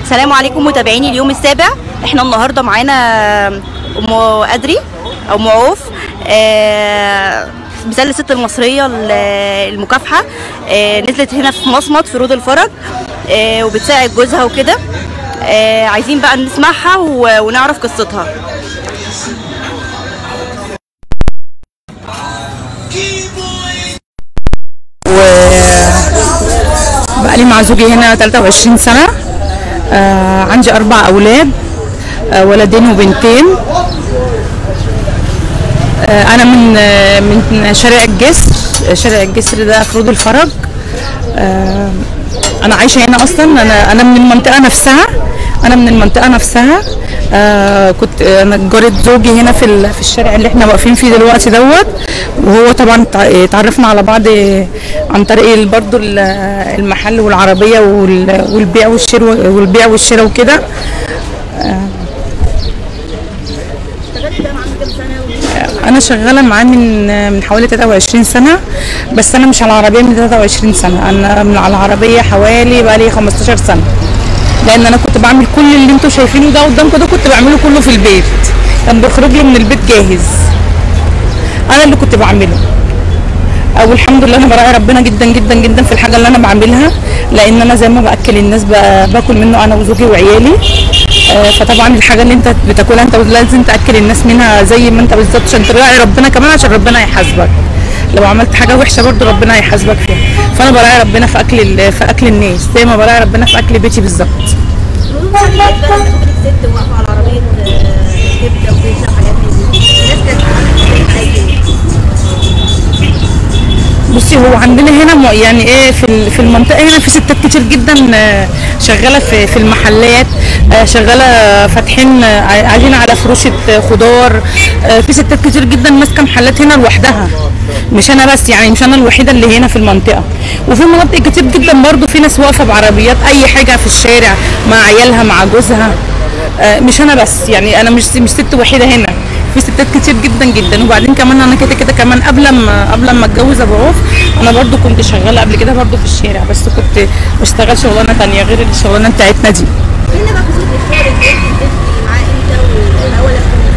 السلام عليكم متابعيني اليوم السابع احنا النهارده معانا ام ادري او ام عوف آه، مثال الست المصريه ال- المكافحه آه، نزلت هنا في مصمت في رود الفرج آه، وبتساعد جوزها وكده آه، عايزين بقى نسمعها و- ونعرف قصتها بقالي مع زوجي هنا 23 سنة آه عندي أربع أولاد آه ولدين وبنتين آه أنا من آه من شارع الجسر شارع الجسر ده في رود الفرج آه أنا عايشة هنا أصلا أنا أنا من المنطقة نفسها أنا من المنطقة نفسها آه كنت أنا جارة زوجي هنا في ال- في الشارع اللي احنا واقفين فيه دلوقتي دوت وهو طبعا تع- اتعرفنا على بعض عن طريق ال- برضو ال- المحل والعربية وال- والبيع والشراء والبيع والشراء وكده انا شغاله معاه من من حوالي 23 سنه بس انا مش على العربيه من 23 سنه انا من على العربيه حوالي بقالي 15 سنه لان انا كنت بعمل كل اللي انتوا شايفينه ده قدامكم ده كنت بعمله كله في البيت كان بيخرج لي من البيت جاهز انا اللي كنت بعمله او الحمد لله انا براعي ربنا جدا جدا جدا في الحاجه اللي انا بعملها لان انا زي ما باكل الناس ب- باكل منه انا وزوجي وعيالي آه، فطبعا الحاجه اللي انت بتاكلها انت لازم تاكل الناس منها زي ما انت بالظبط عشان تراعي ربنا كمان عشان ربنا يحاسبك لو عملت حاجه وحشه برضو ربنا هيحاسبك فيها فانا براعي ربنا في اكل ال- في اكل الناس زي ما براعي ربنا في اكل بيتي بالظبط ست واقفه على عربيه كبده وبيتزا وحاجات من دي الناس كانت بصي هو عندنا هنا م- يعني ايه في ال- في المنطقه هنا في ستات كتير جدا آه، شغاله في في المحلات آه، شغاله فاتحين آه، قاعدين على فروشه آه، خضار آه، في ستات كتير جدا ماسكه محلات هنا لوحدها مش انا بس يعني مش انا الوحيده اللي هنا في المنطقه وفي مناطق كتير جدا برضو في ناس واقفه بعربيات اي حاجه في الشارع مع عيالها مع جوزها آه، مش انا بس يعني انا مش مش ست وحيده هنا في ستات كتير جدا جدا وبعدين كمان انا كده كده كمان قبل ما قبل ما اتجوز ابو عوف انا برضو كنت شغاله قبل كده برضو في الشارع بس كنت بشتغل شغلانه تانية غير الشغلانه بتاعتنا دي هنا بقى قصه اختيار البيت بتبقي معاه امتى والاول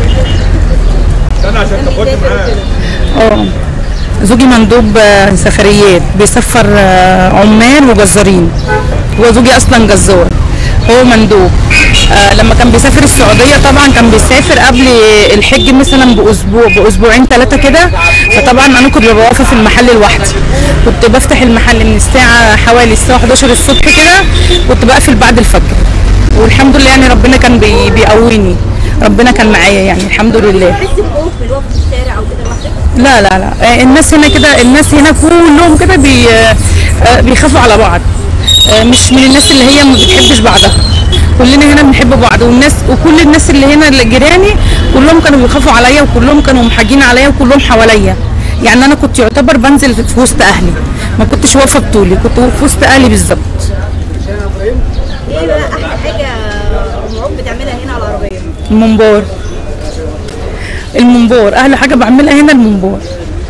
انا عشان تاخدني معاه اه زوجي مندوب آه، سفريات بيسفر آه، عمال وجزارين هو زوجي اصلا جزار هو مندوب آه لما كان بيسافر السعوديه طبعا كان بيسافر قبل الحج مثلا باسبوع باسبوعين ثلاثه كده فطبعا انا كنت ببقى واقفه في المحل لوحدي كنت بفتح المحل من الساعه حوالي الساعه 11 الصبح كده كنت بقفل بعد الفجر والحمد لله يعني ربنا كان بي بيقويني ربنا كان معايا يعني الحمد لله تحسي بخوف من الوقت في الشارع او كده لوحدك لا لا لا آه، الناس هنا كده الناس هنا كلهم كده بي آه، بيخافوا على بعض آه، مش من الناس اللي هي ما بتحبش بعضها كلنا هنا بنحب بعض والناس وكل الناس اللي هنا اللي جيراني كلهم كانوا بيخافوا عليا وكلهم كانوا محاجين عليا وكلهم حواليا يعني انا كنت يعتبر بنزل في وسط اهلي ما كنتش واقفه بطولي كنت في وسط اهلي بالظبط ايه بقى احلى حاجه ام عوف بتعملها هنا على العربيه المنبار المنبار احلى حاجه بعملها هنا المنبار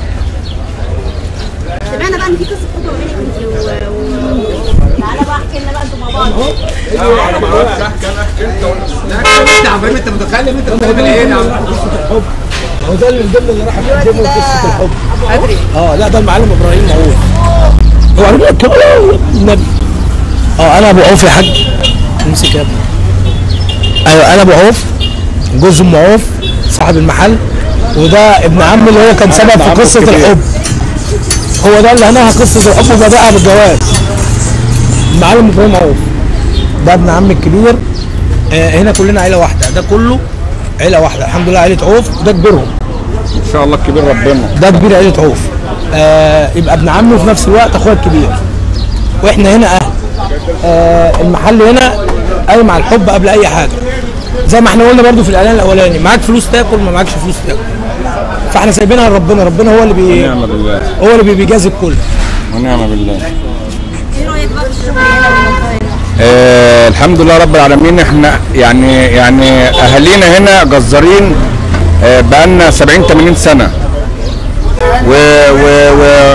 سمعنا بقى ان في قصه حب ما بينك انت و و- تعالى بقى احكي لنا بقى انتوا مع بعض انا ما اعرفش احكي انا احكي انت ولا انت عم انت متخيل انت بتعمل ايه يا عم هو ده اللي من ضمن اللي راح اقدمه ده قصه الحب ادري اه لا ده المعلم ابراهيم معروف هو عارف لك النبي اه انا ابو عوف يا حاج امسك يا ابني ايوه انا ابو عوف جوز ام عوف صاحب المحل وده ابن عمي اللي هو كان سبب في قصه الحب هو ده اللي انهى قصه الحب وبداها بالجواز المعلم ابراهيم عوف ده ابن عمي الكبير آه هنا كلنا عيله واحده ده كله عيله واحده الحمد لله عيله عوف ده كبيرهم ان شاء الله الكبير ربنا ده كبير عيله عوف آه يبقى ابن عمي وفي نفس الوقت اخويا الكبير واحنا هنا اهل آه المحل هنا قايم على الحب قبل اي حاجه زي ما احنا قلنا برضو في الاعلان الاولاني معاك فلوس تاكل ما معاكش فلوس تاكل فاحنا سايبينها لربنا ربنا هو اللي بي ونعم بالله هو اللي بي- بيجازي الكل ونعم بالله ايه رايك بقى في الشغل هنا والمنطقه هنا آه الحمد لله رب العالمين احنا يعني يعني اهالينا هنا جزارين آه بقالنا 70 80 سنه و و و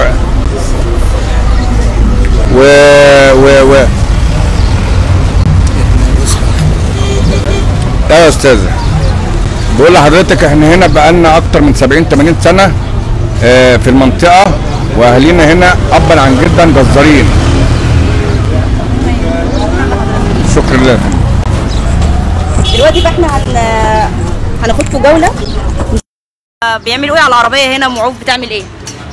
و و, و استاذه بقول لحضرتك احنا هنا بقالنا اكتر من 70 80 سنه آه، في المنطقه واهالينا هنا ابا عن جدا جزارين شكرا لله دلوقتي بقى احنا هن هناخدكم جوله آه، بيعملوا ايه على العربيه هنا معوف بتعمل ايه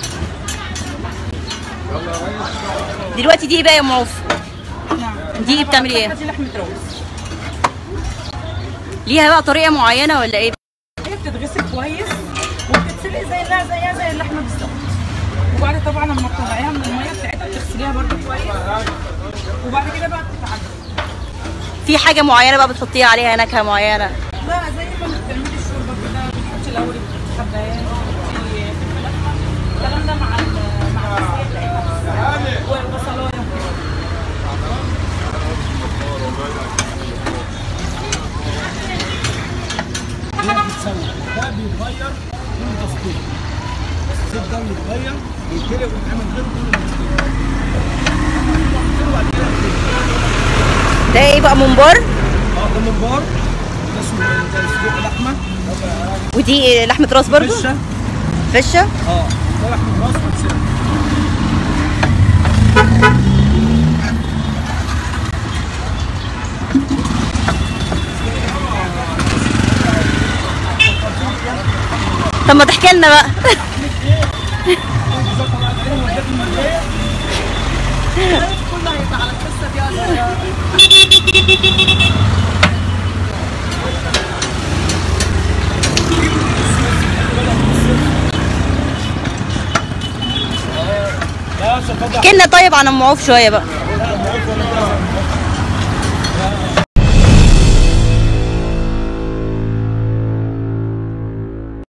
دلوقتي دي ايه بقى يا معوف دي ايه بتعمل ايه دي لحمه راس ليها بقى طريقه معينه ولا ايه هي بتتغسل كويس وبتتسلق زي لا زيها زي اللحمه بالظبط وبعد طبعا لما تطلعيها من الميه بتاعتها بتغسليها برده كويس وبعد كده بقى بتتعدل في حاجه معينه بقى بتحطيها عليها نكهه معينه لا زي ما بتعملي الشوربه كده بتحطي الاول حبايات بتحطي فلفل اسمر الكلام ده مع ال- مع التسليق بتاعتها والبصلايه ده بيتغير من تصدير الزيت ده بيتغير بيتغير ويتعمل غير كل المصدر ده ايه بقى ممبار اه ده ممبار ده اسمه ده سجق لحمه ودي إيه؟ لحمه راس برضو فشه فشه اه ده لحمه راس وتسلق طب ما تحكي لنا بقى ده ثقافه احكي لنا طيب عن ام عوف شويه بقى